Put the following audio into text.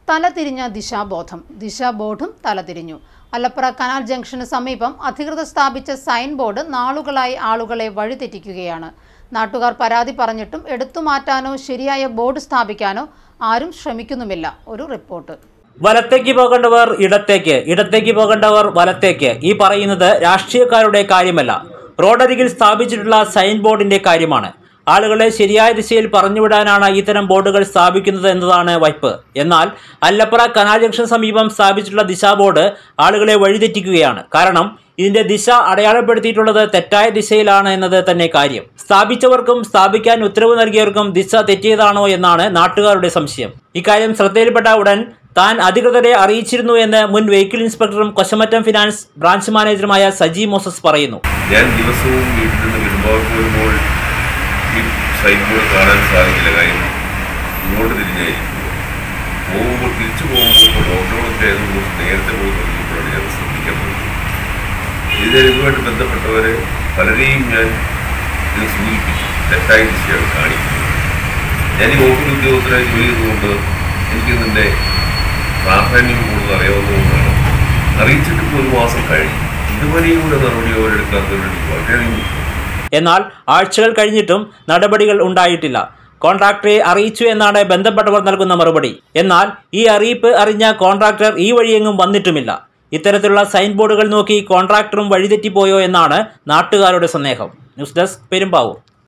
തലതിരിഞ്ഞ ദിശാബോധം ദിശാബോർഡും തലതിരിഞ്ഞു അല്ലപ്പുറ canal junction സമീപം അധികൃതർ സ്ഥാപിച്ച സൈൻ ബോർഡ് നാളുകളായി ആളുകളെ വഴിതെറ്റിക്കുകയാണ് നാട്ടുകാർ പരാതി പറഞ്ഞിട്ടും എടുത്തുമാറ്റാനോ ശരിയായ ബോർഡ് സ്ഥാപിക്കാനോ ആരും ശ്രമിക്കുന്നുമില്ല ഒരു റിപ്പോർട്ട് വലത്തേക്ക് പോകേണ്ടവർ ഇടത്തേക്ക് ഇടത്തേക്ക് പോകേണ്ടവർ വലത്തേക്ക് ഈ പറയുന്നത് രാഷ്ട്രീയക്കാരുടെ കാര്യമല്ല റോഡരികിൽ സ്ഥാപിച്ചിട്ടുള്ള സൈൻ ബോർഡിന്റെ കാര്യമാണ് ആളുകളെ ശരിയായ ദിശയിൽ പറഞ്ഞുവിടാനാണ് ഇത്തരം ബോർഡുകൾ സ്ഥാപിക്കുന്നത് എന്നതാണ് വൈപ്പ് എന്നാൽ അല്ലപ്പുറ കനാൽ ജംഗ്ഷൻ സമീപം സ്ഥാപിച്ചിട്ടുള്ള ദിശാ ബോർഡ് ആളുകളെ വഴിതെറ്റിക്കുകയാണ് കാരണം ഇതിന്റെ ദിശ അടയാളപ്പെടുത്തിയിട്ടുള്ളത് തെറ്റായ ദിശയിലാണ് എന്നത് തന്നെ കാര്യം സ്ഥാപിച്ചവർക്കും സ്ഥാപിക്കാൻ ഉത്തരവ് നൽകിയവർക്കും ദിശ തെറ്റിയതാണോ എന്നാണ് നാട്ടുകാരുടെ സംശയം ഇക്കാര്യം ശ്രദ്ധയിൽപ്പെട്ട ഉടൻ താൻ അധികൃതരെ അറിയിച്ചിരുന്നു എന്ന് മുൻ വെഹിക്കിൾ ഇൻസ്പെക്ടറും കൊശമറ്റം ഫിനാൻസ് ബ്രാഞ്ച് മാനേജറുമായ സജി മോസസ് പറയുന്നു ഞാൻ ദിവസവും വീട്ടിൽ നിന്ന് വരുമ്പോൾ വരുമ്പോൾ ഈ സൈൻ ബോർഡ് കാണാൻ സാധിക്കില്ല കാര്യം ഇങ്ങോട്ട് തിരിഞ്ഞായിരിക്കും പോകുമ്പോൾ തിരിച്ചു പോകുമ്പോൾ ഡോക്ടറോടൊക്കെ ആയതുകൊണ്ട് നേരത്തെ പോയി നോക്കിയപ്പോഴാണ് ഞാൻ ശ്രദ്ധിക്കാൻ പോകുന്നത് ഇത് ഇതുമായിട്ട് ബന്ധപ്പെട്ടവരെ പലരെയും ഞാൻ ഇത് സൂചിപ്പിച്ചു തെറ്റായ ദിശയാണ് കാണിക്കുന്നത് ഞാൻ ഈ വകുപ്പ് ഉദ്യോഗസ്ഥരായി ജോലി ചെയ്തുകൊണ്ട് എനിക്ക് ഇതിൻ്റെ പ്രാധാന്യം കൂടുതൽ അറിയാവുന്നതുകൊണ്ടാണ് അറിയിച്ചിട്ട് ഇപ്പോൾ ഒരു മാസം കഴിഞ്ഞു ഇതുവരെയും കൂടെ നടപടി അവരെടുക്കാത്തതിൽ എനിക്ക് വളരെയധികം ദുഃഖം എന്നാൽ ആഴ്ചകൾ കഴിഞ്ഞിട്ടും നടപടികൾ ഉണ്ടായിട്ടില്ല കോൺട്രാക്ടറെ അറിയിച്ചു എന്നാണ് ബന്ധപ്പെട്ടവർ നൽകുന്ന മറുപടി എന്നാൽ ഈ അറിയിപ്പ് അറിഞ്ഞ കോൺട്രാക്ടർ ഈ വഴിയെങ്ങും വന്നിട്ടുമില്ല ഇത്തരത്തിലുള്ള സൈൻ ബോർഡുകൾ നോക്കി കോൺട്രാക്ടറും വഴിതെറ്റിപ്പോയോ എന്നാണ് നാട്ടുകാരുടെ സന്ദേഹം ന്യൂസ് ഡെസ്ക് പെരുമ്പാവൂർ